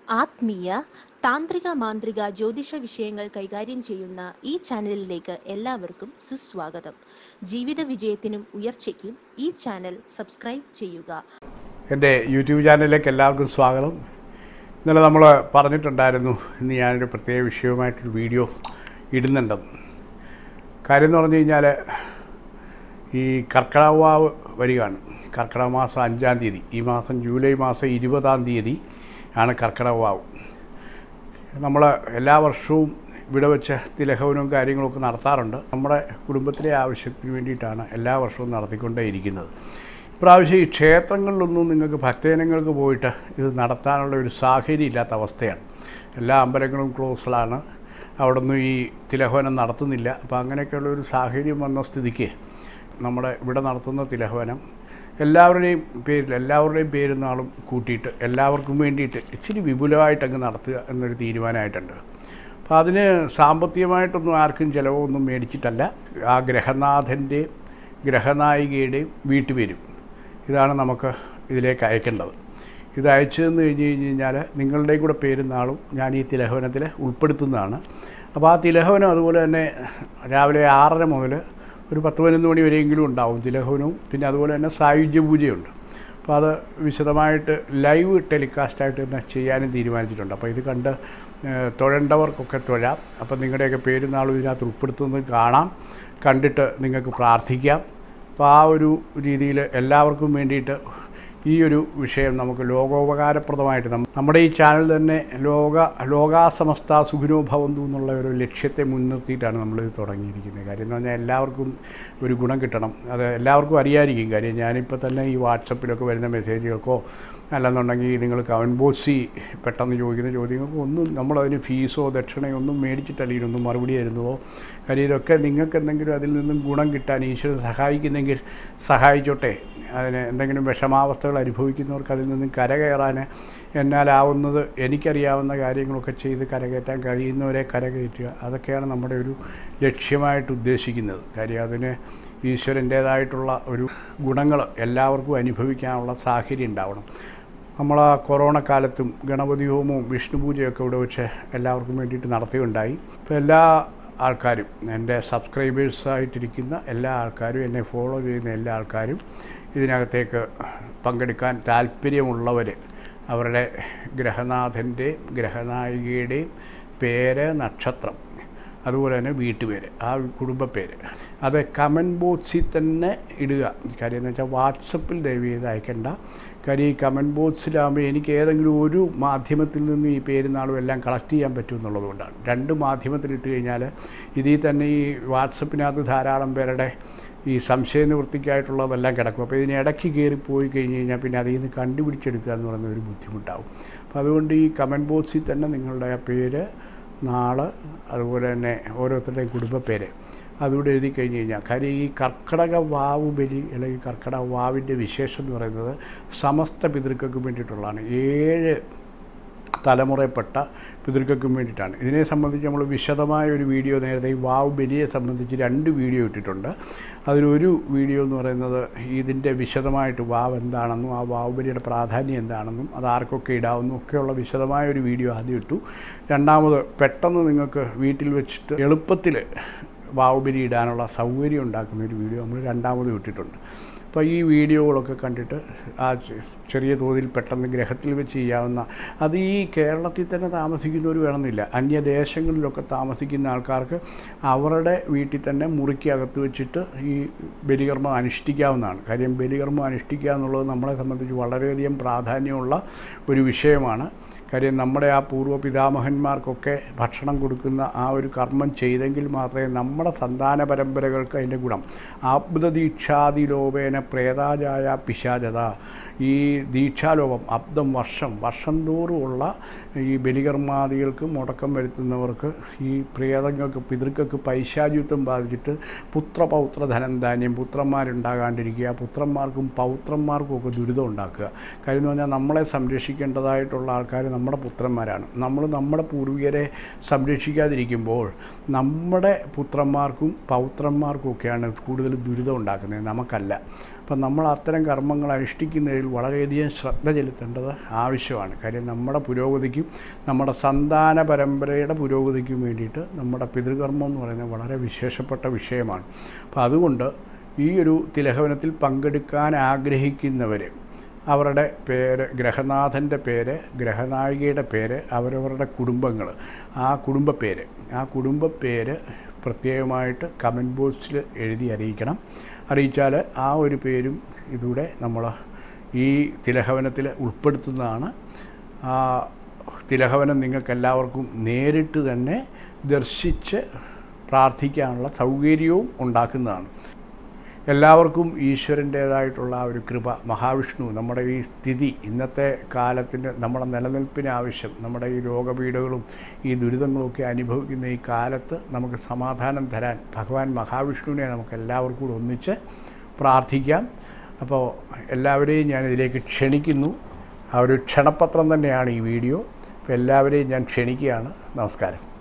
ആത്മീയ താന്ത്രിക മാന്ത്രിക ജ്യോതിഷ വിഷയങ്ങൾ കൈകാര്യം ചെയ്യുന്ന ഈ ചാനലിലേക്ക് എല്ലാവർക്കും സുസ്വാഗതം ജീവിത വിജയത്തിനും ഉയർച്ചയ്ക്കും ഈ ചാനൽ സബ്സ്ക്രൈബ് ചെയ്യുക എൻ്റെ യൂട്യൂബ് ചാനലിലേക്ക് എല്ലാവർക്കും സ്വാഗതം ഇന്നലെ നമ്മൾ പറഞ്ഞിട്ടുണ്ടായിരുന്നു ഇന്ന് ഞാനൊരു പ്രത്യേക വിഷയവുമായിട്ടൊരു വീഡിയോ ഇടുന്നുണ്ടെന്ന് കാര്യം എന്ന് പറഞ്ഞു കഴിഞ്ഞാൽ ഈ കർക്കിടകവാവ് വരികയാണ് കർക്കിടക മാസം അഞ്ചാം തീയതി ഈ മാസം ജൂലൈ മാസം ഇരുപതാം തീയതി ആണ് കർക്കിടകവാവ് നമ്മൾ എല്ലാ വർഷവും ഇവിടെ വെച്ച് തിലഹവനവും കാര്യങ്ങളൊക്കെ നടത്താറുണ്ട് നമ്മുടെ കുടുംബത്തിലെ ആവശ്യത്തിന് വേണ്ടിയിട്ടാണ് എല്ലാ വർഷവും നടത്തിക്കൊണ്ടേയിരിക്കുന്നത് ഇപ്രാവശ്യം ഈ ക്ഷേത്രങ്ങളിലൊന്നും നിങ്ങൾക്ക് ഭക്തജനങ്ങൾക്ക് പോയിട്ട് ഇത് നടത്താനുള്ള ഒരു സാഹചര്യം ഇല്ലാത്ത അവസ്ഥയാണ് എല്ലാ അമ്പലങ്ങളും ക്ലോസിലാണ് അവിടെ ഒന്നും ഈ തിലഹവനം നടത്തുന്നില്ല അപ്പോൾ അങ്ങനെയൊക്കെയുള്ള ഒരു സാഹചര്യം വന്ന സ്ഥിതിക്ക് നമ്മുടെ ഇവിടെ നടത്തുന്ന തിലഹവനം എല്ലാവരുടെയും പേരിൽ എല്ലാവരുടെയും പേരും നാളും കൂട്ടിയിട്ട് എല്ലാവർക്കും വേണ്ടിയിട്ട് ഇച്ചിരി വിപുലമായിട്ട് അങ്ങ് നടത്തുക എന്നൊരു തീരുമാനമായിട്ടുണ്ട് അപ്പോൾ അതിന് സാമ്പത്തികമായിട്ടൊന്നും ആർക്കും ചിലവൊന്നും മേടിച്ചിട്ടല്ല ആ ഗ്രഹനാഥൻ്റെയും ഗ്രഹനായികയുടെയും വീട്ടുപേരും ഇതാണ് നമുക്ക് ഇതിലേക്ക് അയക്കേണ്ടത് ഇത് അയച്ചു തന്നു കഴിഞ്ഞ് കഴിഞ്ഞ് കഴിഞ്ഞാൽ നിങ്ങളുടെയും കൂടെ പേരും നാളും ഞാൻ ഈ തിലഹവനത്തിൽ ഉൾപ്പെടുത്തുന്നതാണ് അപ്പോൾ ആ തിലഹവനം അതുപോലെ തന്നെ രാവിലെ ആറര മുതൽ ഒരു പത്ത് പതിനൊന്ന് മണി വരെയെങ്കിലും ഉണ്ടാവും തിലഹവനവും പിന്നെ അതുപോലെ തന്നെ സായുജ്യ പൂജയുണ്ട് അപ്പോൾ അത് വിശദമായിട്ട് ലൈവ് ടെലികാസ്റ്റായിട്ട് തന്നെ ചെയ്യാനും തീരുമാനിച്ചിട്ടുണ്ട് അപ്പോൾ ഇത് കണ്ട് ഏഹ്, തൊഴേണ്ടവർക്കൊക്കെ തൊഴാം അപ്പോൾ നിങ്ങളുടെയൊക്കെ പേരും നാളും ഇതിനകത്ത് ഉൾപ്പെടുത്തുന്നത് കാണാം കണ്ടിട്ട് നിങ്ങൾക്ക് പ്രാർത്ഥിക്കാം അപ്പോൾ ആ ഒരു രീതിയിൽ എല്ലാവർക്കും വേണ്ടിയിട്ട് ഈ ഒരു വിഷയം നമുക്ക് ലോകോപകാരപ്രദമായിട്ട് നമ്മ- നമ്മുടെ ഈ ചാനൽ തന്നെ ലോക ലോകാസമസ്ത സുഖിനോ ഭവന്തു എന്നുള്ള ഒരു ലക്ഷ്യത്തെ മുൻനിർത്തിയിട്ടാണ് നമ്മളിത് തുടങ്ങിയിരിക്കുന്നത് കാര്യം എന്ന് പറഞ്ഞാൽ എല്ലാവർക്കും ഒരു ഗുണം കിട്ടണം അത് എല്ലാവർക്കും അറിയാമായിരിക്കും കാര്യം ഞാനിപ്പോൾ തന്നെ ഈ വാട്സപ്പിലൊക്കെ വരുന്ന മെസ്സേജുകൾക്കോ അല്ലെന്നുണ്ടെങ്കിൽ നിങ്ങൾ കമൻറ്റ് ബോക്സിൽ പെട്ടെന്ന് ചോദിക്കുന്ന ചോദ്യങ്ങൾക്ക് ഒന്നും നമ്മളതിന് ഫീസോ ദക്ഷിണയോ ഒന്നും മേടിച്ചിട്ടല്ല ഇതിനൊന്നും മറുപടി തരുന്നതോ കാര്യം ഇതൊക്കെ നിങ്ങൾക്ക് എന്തെങ്കിലും അതിൽ നിന്നും ഗുണം കിട്ടാൻ ഈശ്വരൻ സഹായിക്കുന്നെങ്കിൽ സഹായിച്ചോട്ടെ അതിന് എന്തെങ്കിലും വിഷമാവസ്ഥകൾ അനുഭവിക്കുന്നവർക്ക് അതിൽ നിന്നും കരകയറാൻ എന്നാലാവുന്നത് എനിക്കറിയാവുന്ന കാര്യങ്ങളൊക്കെ ചെയ്ത് കരകയറ്റാൻ കഴിയുന്നവരെ കരകയറ്റുക അതൊക്കെയാണ് നമ്മുടെ ഒരു ലക്ഷ്യമായിട്ട് ഉദ്ദേശിക്കുന്നത് കാര്യം അതിന് ഈശ്വരൻ്റേതായിട്ടുള്ള ഒരു ഗുണങ്ങൾ എല്ലാവർക്കും അനുഭവിക്കാനുള്ള സാഹചര്യം ഉണ്ടാവണം നമ്മൾ ആ കൊറോണ കാലത്തും ഗണപതി ഹോമവും വിഷ്ണു പൂജയൊക്കെ ഇവിടെ വെച്ച് എല്ലാവർക്കും വേണ്ടിയിട്ട് നടത്തുകയുണ്ടായി ഇപ്പോൾ എല്ലാ ആൾക്കാരും എൻ്റെ സബ്സ്ക്രൈബേഴ്സായിട്ടിരിക്കുന്ന എല്ലാ ആൾക്കാരും എന്നെ ഫോളോ ചെയ്യുന്ന എല്ലാ ആൾക്കാരും ഇതിനകത്തേക്ക് പങ്കെടുക്കാൻ താല്പര്യമുള്ളവർ അവരുടെ ഗ്രഹനാഥൻ്റെയും ഗ്രഹനായികയുടെയും പേര് നക്ഷത്രം അതുപോലെ തന്നെ വീട്ടുപേര് ആ കുടുംബ പേര് അത് കമൻറ്റ് ബോക്സിൽ തന്നെ ഇടുക കാര്യം എന്ന് വെച്ചാൽ വാട്സപ്പിൽ ദയവ് ചെയ്ത് അയക്കണ്ട കാര്യം ഈ കമൻറ്റ് ബോക്സിലാകുമ്പോൾ എനിക്ക് ഏതെങ്കിലും ഒരു മാധ്യമത്തിൽ നിന്ന് ഈ പേരും നാളും എല്ലാം കളക്ട് ചെയ്യാൻ പറ്റും എന്നുള്ളതുകൊണ്ടാണ് രണ്ട് മാധ്യമത്തിൽ ഇട്ട് കഴിഞ്ഞാൽ ഇതിൽ തന്നെ ഈ വാട്സപ്പിനകത്ത് ധാരാളം പേരുടെ ഈ സംശയ നിവൃത്തിക്കായിട്ടുള്ളതെല്ലാം കിടക്കും അപ്പോൾ ഇതിന് ഇടയ്ക്ക് കയറി പോയി കഴിഞ്ഞ് കഴിഞ്ഞാൽ പിന്നെ അതിൽ നിന്ന് കണ്ടുപിടിച്ചെടുക്കുക എന്ന് പറയുന്ന ഒരു ബുദ്ധിമുട്ടാവും അപ്പോൾ അതുകൊണ്ട് ഈ കമൻറ്റ് ബോക്സിൽ തന്നെ നിങ്ങളുടെ ആ പേര് നാള് അതുപോലെ തന്നെ ഓരോരുത്തരുടെയും കുടുംബ പേര് അതുകൂടെ എഴുതി കഴിഞ്ഞ് കഴിഞ്ഞാൽ കാര്യം ഈ കർക്കിടക വാവ് ബലി അല്ലെങ്കിൽ കർക്കിടക വാവിൻ്റെ വിശേഷം എന്ന് പറയുന്നത് സമസ്ത പിതൃക്കൾക്കും വേണ്ടിയിട്ടുള്ളതാണ് ഏഴ് തലമുറയിൽപ്പെട്ട പിതൃക്കൾക്കും വേണ്ടിയിട്ടാണ് ഇതിനെ സംബന്ധിച്ച് നമ്മൾ വിശദമായ ഒരു വീഡിയോ നേരത്തെ ഈ വാവ് ബലിയെ സംബന്ധിച്ച് രണ്ട് വീഡിയോ ഇട്ടിട്ടുണ്ട് അതിലൊരു വീഡിയോ എന്ന് പറയുന്നത് ഇതിൻ്റെ വിശദമായിട്ട് വാവ് എന്താണെന്നും ആ വാവ് ബലിയുടെ പ്രാധാന്യം എന്താണെന്നും അത് ആർക്കൊക്കെ ഇടാമെന്നും ഒക്കെയുള്ള വിശദമായ ഒരു വീഡിയോ ആദ്യം ഇട്ടു രണ്ടാമത് പെട്ടെന്ന് നിങ്ങൾക്ക് വീട്ടിൽ വെച്ചിട്ട് എളുപ്പത്തിൽ വാവ് ബലി ഇടാനുള്ള സൗകര്യം ഉണ്ടാക്കുന്ന ഒരു വീഡിയോ നമ്മൾ രണ്ടാമത് ഇട്ടിട്ടുണ്ട് അപ്പോൾ ഈ വീഡിയോകളൊക്കെ കണ്ടിട്ട് ആ ചെ- ചെറിയ തോതിൽ പെട്ടെന്ന് ഗ്രഹത്തിൽ വെച്ച് ചെയ്യാവുന്ന അത് ഈ കേരളത്തിൽ തന്നെ താമസിക്കുന്നവർ വേണമെന്നില്ല അന്യദേശങ്ങളിലൊക്കെ താമസിക്കുന്ന ആൾക്കാർക്ക് അവരുടെ വീട്ടിൽ തന്നെ മുറിക്ക് അകത്ത് വെച്ചിട്ട് ഈ ബലികർമ്മം അനുഷ്ഠിക്കാവുന്നതാണ് കാര്യം ബലികർമ്മം അനുഷ്ഠിക്കുക എന്നുള്ളത് നമ്മളെ സംബന്ധിച്ച് വളരെയധികം പ്രാധാന്യമുള്ള ഒരു വിഷയമാണ് കാര്യം നമ്മുടെ ആ പൂർവ്വ പിതാമഹന്മാർക്കൊക്കെ ഭക്ഷണം കൊടുക്കുന്ന ആ ഒരു കർമ്മം ചെയ്തെങ്കിൽ മാത്രമേ നമ്മുടെ സന്താന പരമ്പരകൾക്ക് അതിൻ്റെ ഗുണം ആബ്ദദീക്ഷാതിലോപേന പ്രേതാജായ പിശാചത ഈ ദീക്ഷാലോപം അബ്ദം വർഷം വർഷം തോറുമുള്ള ഈ ബലികർമാദികൾക്ക് മുടക്കം വരുത്തുന്നവർക്ക് ഈ പ്രേതങ്ങൾക്ക് പിതൃക്കൾക്ക് പൈശാചിത്വം ബാധിച്ചിട്ട് പുത്രപൗത്ര ധനം ധാന്യം പുത്രന്മാരുണ്ടാകാണ്ടിരിക്കുക പുത്രന്മാർക്കും പൗത്രന്മാർക്കും ഒക്കെ ദുരിതം ഉണ്ടാക്കുക കാര്യം എന്ന് പറഞ്ഞാൽ നമ്മളെ സംരക്ഷിക്കേണ്ടതായിട്ടുള്ള ആൾക്കാർ നമ്മുടെ പുത്രന്മാരാണ് നമ്മൾ നമ്മുടെ പൂർവികരെ സംരക്ഷിക്കാതിരിക്കുമ്പോൾ നമ്മുടെ പുത്രന്മാർക്കും പൗത്രന്മാർക്കും ഒക്കെയാണ് കൂടുതൽ ദുരിതം ഉണ്ടാക്കുന്നത് നമുക്കല്ല അപ്പം നമ്മൾ അത്തരം കർമ്മങ്ങൾ അനുഷ്ഠിക്കുന്നതിൽ വളരെയധികം ശ്രദ്ധ ചെലുത്തേണ്ടത് ആവശ്യമാണ് കാര്യം നമ്മുടെ പുരോഗതിക്കും നമ്മുടെ സന്താന പരമ്പരയുടെ പുരോഗതിക്കും വേണ്ടിയിട്ട് നമ്മുടെ പിതൃകർമ്മം എന്ന് പറയുന്നത് വളരെ വിശേഷപ്പെട്ട വിഷയമാണ് അപ്പോൾ അതുകൊണ്ട് ഈ ഒരു തിലഹവനത്തിൽ പങ്കെടുക്കാൻ ആഗ്രഹിക്കുന്നവർ അവരുടെ പേര് ഗ്രഹനാഥൻ്റെ പേര് ഗ്രഹനായികയുടെ പേര് അവരവരുടെ കുടുംബങ്ങൾ ആ കുടുംബ പേര് ആ കുടുംബ പേര് പ്രത്യേകമായിട്ട് കമൻറ്റ് ബോക്സിൽ എഴുതി അറിയിക്കണം അറിയിച്ചാൽ ആ ഒരു പേരും ഇതൂടെ നമ്മൾ ഈ തിലഹവനത്തിൽ ഉൾപ്പെടുത്തുന്നതാണ് ആ തിലഹവനം നിങ്ങൾക്കെല്ലാവർക്കും നേരിട്ട് തന്നെ ദർശിച്ച് പ്രാർത്ഥിക്കാനുള്ള സൗകര്യവും ഉണ്ടാക്കുന്നതാണ് എല്ലാവർക്കും ഈശ്വരൻ്റേതായിട്ടുള്ള ആ ഒരു കൃപ മഹാവിഷ്ണു നമ്മുടെ ഈ സ്ഥിതി ഇന്നത്തെ കാലത്തിൻ്റെ നമ്മുടെ നിലനിൽപ്പിന് ആവശ്യം നമ്മുടെ ഈ രോഗപീഠകളും ഈ ദുരിതങ്ങളൊക്കെ അനുഭവിക്കുന്ന ഈ കാലത്ത് നമുക്ക് സമാധാനം തരാൻ ഭഗവാൻ മഹാവിഷ്ണുവിനെ നമുക്ക് എല്ലാവർക്കും കൂടെ ഒന്നിച്ച് പ്രാർത്ഥിക്കാം അപ്പോൾ എല്ലാവരെയും ഞാൻ ഇതിലേക്ക് ക്ഷണിക്കുന്നു ആ ഒരു ക്ഷണപത്രം തന്നെയാണ് ഈ വീഡിയോ അപ്പോൾ എല്ലാവരെയും ഞാൻ ക്ഷണിക്കുകയാണ് നമസ്കാരം